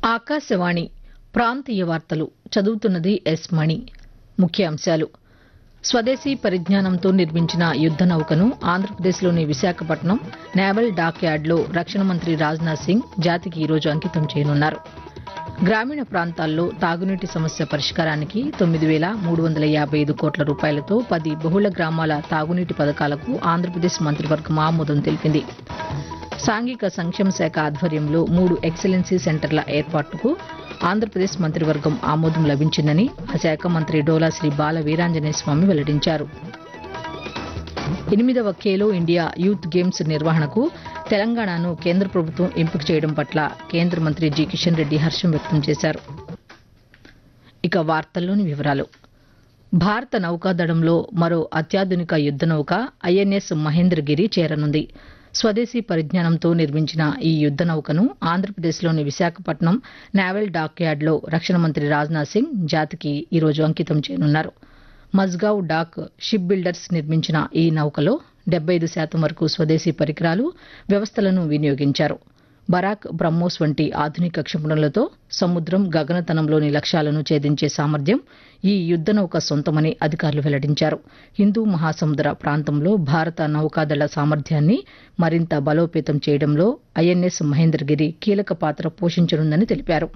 ఆకాశవాణి ప్రాంతీయ వార్తలు చదువుతున్నది ఎస్ మణి ముఖ్యాంశాలు స్వదేశీ పరిజ్ఞానంతో నిర్మించిన యుద్ద నౌకను ఆంధ్రప్రదేశ్లోని విశాఖపట్నం నేవల్ డాక్ యార్డ్లో రక్షణ మంత్రి రాజ్నాథ్ సింగ్ జాతికి ఈరోజు అంకితం చేయనున్నారు గ్రామీణ ప్రాంతాల్లో తాగునీటి సమస్య పరిష్కారానికి తొమ్మిది వేల మూడు వందల యాభై ఐదు కోట్ల రూపాయలతో పది బహుళ గ్రామాల తాగునీటి పథకాలకు ఆంధ్రప్రదేశ్ మంత్రివర్గం ఆమోదం తెలిపింది సాంఘిక సంక్షేమ శాఖ ఆధ్వర్యంలో మూడు ఎక్సలెన్సీ సెంటర్ల ఏర్పాటుకు ఆంధ్రప్రదేశ్ మంత్రివర్గం ఆమోదం లభించిందని ఆ శాఖ మంత్రి డోలా శ్రీ బాల వీరాంజనేయ స్వామి వెల్లడించారు ఎనిమిదవ ఖేలో ఇండియా యూత్ గేమ్స్ నిర్వహణకు తెలంగాణను కేంద్ర ప్రభుత్వం ఎంపిక చేయడం పట్ల కేంద్ర మంత్రి జి కిషన్ రెడ్డి హర్షం వ్యక్తం చేశారు ఇక వార్తల్లోని వివరాలు భారత నౌకాదళంలో మరో అత్యాధునిక యుద్ద నౌక ఐఎన్ఎస్ మహేంద్రగిరి చేరనుంది స్వదేశీ పరిజ్ఞానంతో నిర్మించిన ఈ యుద్ద నౌకను ఆంధ్రప్రదేశ్లోని విశాఖపట్నం నేవల్ డాక్ యార్డ్లో రక్షణ మంత్రి రాజ్నాథ్ సింగ్ జాతికి ఈరోజు అంకితం చేయనున్నారు మజ్గావ్ డాక్ షిప్ బిల్డర్స్ నిర్మించిన ఈ నౌకలో డెబ్బై ఐదు శాతం వరకు స్వదేశీ పరికరాలు వ్యవస్థలను వినియోగించారు బరాక్ బ్రహ్మోస్ వంటి ఆధునిక క్షిపణులతో సముద్రం గగనతనంలోని లక్ష్యాలను ఛేదించే సామర్థ్యం ఈ యుద్ద నౌక సొంతమని అధికారులు వెల్లడించారు హిందూ మహాసముద్ర ప్రాంతంలో భారత నౌకాదళ సామర్థ్యాన్ని మరింత బలోపేతం చేయడంలో ఐఎన్ఎస్ మహేంద్రగిరి కీలక పాత్ర పోషించనుందని తెలిపారు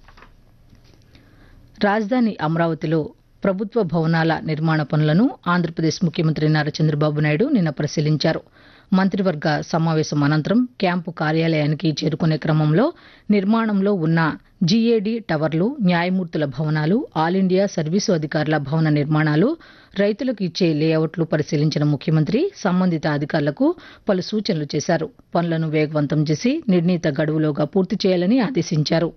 రాజధాని అమరావతిలో ప్రభుత్వ భవనాల నిర్మాణ పనులను ఆంధ్రప్రదేశ్ ముఖ్యమంత్రి నారా చంద్రబాబు నాయుడు నిన్న పరిశీలించారు మంత్రివర్గ సమావేశం అనంతరం క్యాంపు కార్యాలయానికి చేరుకునే క్రమంలో నిర్మాణంలో ఉన్న జీఏడీ టవర్లు న్యాయమూర్తుల భవనాలు ఆల్ ఇండియా సర్వీసు అధికారుల భవన నిర్మాణాలు రైతులకు ఇచ్చే లేఅవుట్లు పరిశీలించిన ముఖ్యమంత్రి సంబంధిత అధికారులకు పలు సూచనలు చేశారు పనులను వేగవంతం చేసి నిర్ణీత గడువులోగా పూర్తి చేయాలని ఆదేశించారు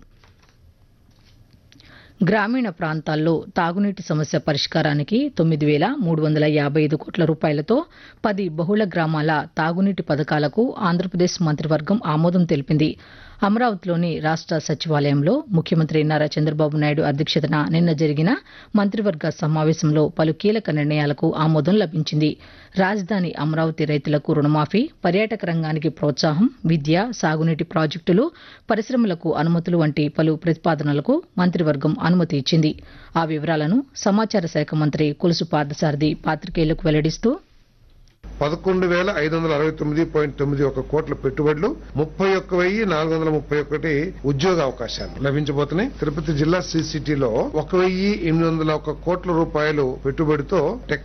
గ్రామీణ ప్రాంతాల్లో తాగునీటి సమస్య పరిష్కారానికి తొమ్మిది వేల మూడు వందల యాభై ఐదు కోట్ల రూపాయలతో పది బహుళ గ్రామాల తాగునీటి పథకాలకు ఆంధ్రప్రదేశ్ మంత్రివర్గం ఆమోదం తెలిపింది అమరావతిలోని రాష్ట సచివాలయంలో ముఖ్యమంత్రి నారా చంద్రబాబు నాయుడు అధ్యక్షతన నిన్న జరిగిన మంత్రివర్గ సమావేశంలో పలు కీలక నిర్ణయాలకు ఆమోదం లభించింది రాజధాని అమరావతి రైతులకు రుణమాఫీ పర్యాటక రంగానికి ప్రోత్సాహం విద్య సాగునీటి ప్రాజెక్టులు పరిశ్రమలకు అనుమతులు వంటి పలు ప్రతిపాదనలకు మంత్రివర్గం అనుమతి ఇచ్చింది ఆ వివరాలను సమాచార శాఖ మంత్రి కొలుసు పార్థసారథి పాతికేయులకు వెల్లడిస్తూ పదకొండు వేల ఐదు వందల అరవై తొమ్మిది పాయింట్ తొమ్మిది ఒక కోట్ల పెట్టుబడులు ముప్పై ఒక్క వెయ్యి నాలుగు వందల ముప్పై ఒకటి ఉద్యోగ అవకాశాలు లభించబోతున్నాయి తిరుపతి జిల్లా సిసిటిలో ఒక వెయ్యి ఎనిమిది వందల ఒక కోట్ల రూపాయలు పెట్టుబడితో టెక్